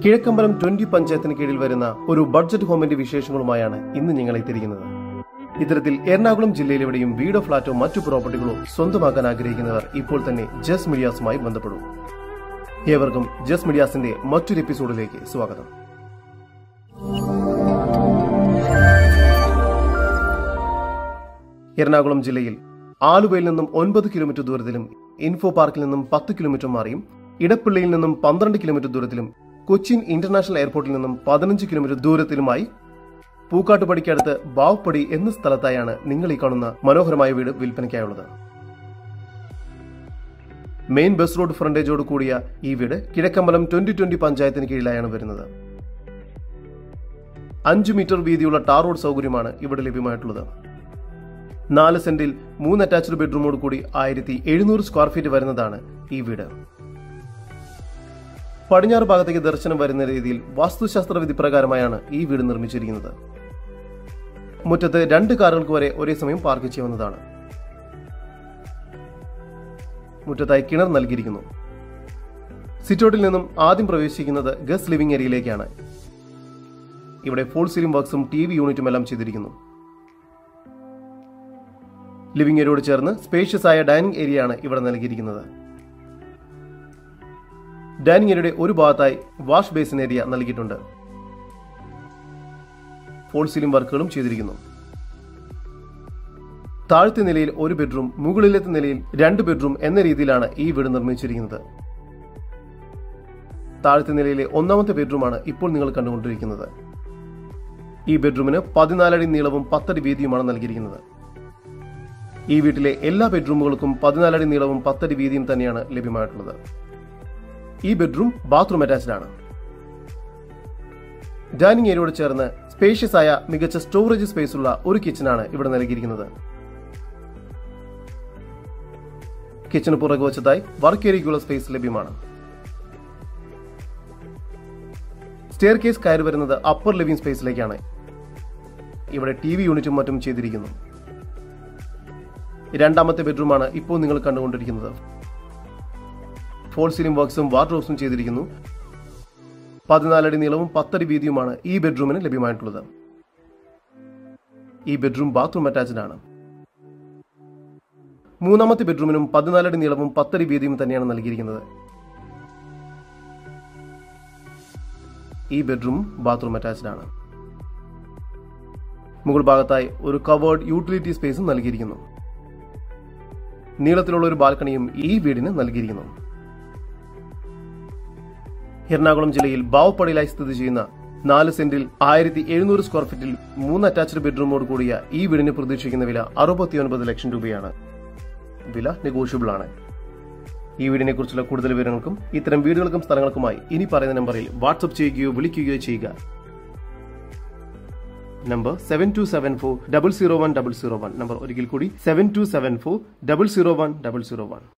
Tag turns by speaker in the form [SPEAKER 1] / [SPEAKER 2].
[SPEAKER 1] Kizhakkambalam twenty പഞ്ചായത്തിന് കീഴിൽ വരുന്ന ഒരു ബഡ്ജറ്റ് ഹോമിന്റെ വിശേഷങ്ങളുമായാണ് ഇന്ന് ഞങ്ങൾ എത്തിയിരിക്കുന്നത് ഇത്തരത്തിൽ എറണാകുളം ജില്ലയിലെവിടെയും വീടോ ഫ്ളാറ്റോ മറ്റു പ്രോപ്പർട്ടികളോ സ്വന്തമാക്കാൻ ആഗ്രഹിക്കുന്നവർ ഇപ്പോൾ തന്നെ ജസ് മീഡിയാസുമായി ബന്ധപ്പെടും ഏവർക്കും ജസ് മീഡിയാസിന്റെ മറ്റൊരു എപ്പിസോഡിലേക്ക് സ്വാഗതം എറണാകുളം ജില്ലയിൽ ആലുവയിൽ നിന്നും ഒൻപത് കിലോമീറ്റർ ദൂരത്തിലും ഇൻഫോ പാർക്കിൽ നിന്നും പത്ത് കിലോമീറ്റർ മാറിയും ഇടപ്പള്ളിയിൽ നിന്നും പന്ത്രണ്ട് കിലോമീറ്റർ ദൂരത്തിലും കൊച്ചിൻ ഇന്റർനാഷണൽ എയർപോർട്ടിൽ നിന്നും പതിനഞ്ച് കിലോമീറ്റർ ദൂരത്തിലുമായി പൂക്കാട്ടുപടിക്കടുത്ത് ബാവ്പടി എന്ന സ്ഥലത്തായാണ് നിങ്ങൾ ഈ കാണുന്ന മനോഹരമായ വീട് വിൽപ്പനയ്ക്കായുള്ളത് മെയിൻ ബസ് റോഡ് ഫ്രണ്ടേജോട് കൂടിയ ഈ വീട് കിഴക്കമ്പലം ട്വന്റി ട്വന്റി പഞ്ചായത്തിന് കീഴിലായാണ് വരുന്നത് അഞ്ചു മീറ്റർ വീതിയുള്ള ടാർ റോഡ് സൗകര്യമാണ് ഇവിടെ ലഭ്യമായിട്ടുള്ളത് നാല് സെന്റിൽ മൂന്ന് അറ്റാച്ച്ഡ് ബെഡ്റൂമോട് കൂടി ആയിരത്തി എഴുന്നൂറ് സ്ക്വയർ ഫീറ്റ് വരുന്നതാണ് ഈ വീട് പടിഞ്ഞാറ് ഭാഗത്തേക്ക് ദർശനം വരുന്ന രീതിയിൽ വാസ്തുശാസ്ത്ര വിധി പ്രകാരമായാണ് ഈ വീട് നിർമ്മിച്ചിരിക്കുന്നത് മുറ്റത്ത് രണ്ട് കാറുകൾക്ക് വരെ ഒരേ സമയം പാർക്ക് ചെയ്യാവുന്നതാണ് മുറ്റത്തായി കിണർ നൽകിയിരിക്കുന്നു സിറ്റൗട്ടിൽ നിന്നും ആദ്യം പ്രവേശിക്കുന്നത് ഗസ്റ്റ് ലിവിംഗ് ഏരിയയിലേക്കാണ് ഇവിടെ ഫോൾ സീലിംഗ് വർക്ക്സും ടി വി യൂണിറ്റും എല്ലാം ചെയ്തിരിക്കുന്നു ലിവിംഗ് ഏരിയയോട് ചേർന്ന് സ്പേഷ്യസ് ആയ ഡൈനിങ് ഏരിയ ആണ് ഇവിടെ നൽകിയിരിക്കുന്നത് ഡൈനിങ് ഏരിയയുടെ ഒരു ഭാഗത്തായി വാഷ് ബേസിൻ ഏരിയ നൽകിയിട്ടുണ്ട് ഫോൾ സീലിംഗ് വർക്കുകളും ചെയ്തിരിക്കുന്നു താഴത്തെ നിലയിൽ ഒരു ബെഡ്റൂം മുകളിലത്തെ നിലയിൽ രണ്ട് ബെഡ്റൂം എന്ന രീതിയിലാണ് ഈ വീട് നിർമ്മിച്ചിരിക്കുന്നത് താഴത്തെ നിലയിലെ ഒന്നാമത്തെ ബെഡ്റൂമാണ് ഇപ്പോൾ നിങ്ങൾ കണ്ടുകൊണ്ടിരിക്കുന്നത് ഈ ബെഡ്റൂമിന് പതിനാലടി നീളവും പത്തടി വീതിയുമാണ് നൽകിയിരിക്കുന്നത് ഈ വീട്ടിലെ എല്ലാ ബെഡ്റൂമുകൾക്കും പതിനാലടി നീളവും പത്തടി വീതിയും തന്നെയാണ് ലഭ്യമായിട്ടുള്ളത് ഈ ബെഡ്റൂം ബാത്റൂം അറ്റാച്ച്ഡ് ആണ് ഡൈനിങ് ഏരിയയോട് ചേർന്ന് സ്പേഷ്യസ് ആയ മികച്ച സ്റ്റോറേജ് സ്പേസ് ഉള്ള ഒരു കിച്ചണാണ് ഇവിടെ നൽകിയിരിക്കുന്നത് കിച്ചണ് പുറകു വച്ചതായി വർക്ക് ഏരിയയ്ക്കുള്ള സ്പേസ് ലഭ്യമാണ് സ്റ്റെയർ കേസ് കയറി വരുന്നത് അപ്പർ ലിവിംഗ് സ്പേസിലേക്കാണ് ഇവിടെ ടി വി യൂണിറ്റും മറ്റും ചെയ്തിരിക്കുന്നു രണ്ടാമത്തെ ബെഡ്റൂമാണ് ഇപ്പോൾ നിങ്ങൾ കണ്ടുകൊണ്ടിരിക്കുന്നത് ഫോൾ സീലിംഗ് വർക്ക്സും വാർഡ്രോബ്സും ചെയ്തിരിക്കുന്നു പതിനാലടി നീളവും പത്തടി വീതിയുമാണ് ഈ ബെഡ്റൂമിന് ലഭ്യമായിട്ടുള്ളത് ഈ ബെഡ്റൂം ബാത്റൂം അറ്റാച്ച്ഡ് ആണ് മൂന്നാമത്തെ ബെഡ്റൂമിനും പതിനാലടി നീളവും പത്തടി വീതിയും തന്നെയാണ് നൽകിയിരിക്കുന്നത് ഈ ബെഡ്റൂം ബാത്റൂം അറ്റാച്ച്ഡ് ആണ് മുകൾ ഭാഗത്തായി ഒരു കവേർഡ് യൂട്ടിലിറ്റി സ്പേസും നൽകിയിരിക്കുന്നു നീളത്തിലുള്ള ഒരു ബാൽക്കണിയും ഈ വീടിന് നൽകിയിരിക്കുന്നു എറണാകുളം ജില്ലയിൽ ബാവപ്പടിയിലായി സ്ഥിതി ചെയ്യുന്ന നാല് സെന്റിൽ ആയിരത്തി എഴുന്നൂറ് സ്ക്വയർ ഫീറ്റിൽ മൂന്ന് അറ്റാച്ച്ഡ് ബെഡ്റൂമോട് കൂടിയ ഈ വീടിന് പ്രതീക്ഷിക്കുന്ന വില അറുപത്തിയൊൻപത് ലക്ഷം രൂപയാണ് വില നെഗോഷ്യബിൾ ആണ് ഈ വീടിനെ കുറിച്ചുള്ള കൂടുതൽ വിവരങ്ങൾക്കും ഇത്തരം വീടുകൾക്കും സ്ഥലങ്ങൾക്കുമായി ഇനി പറയുന്ന നമ്പറിൽ വാട്സ്ആപ്പ് ചെയ്യുകയോ വിളിക്കുകയോ ചെയ്യുക number seven two seven four double zero one double zero one number ഒരിക്കൽ കൂടി seven two seven four double zero one double zero one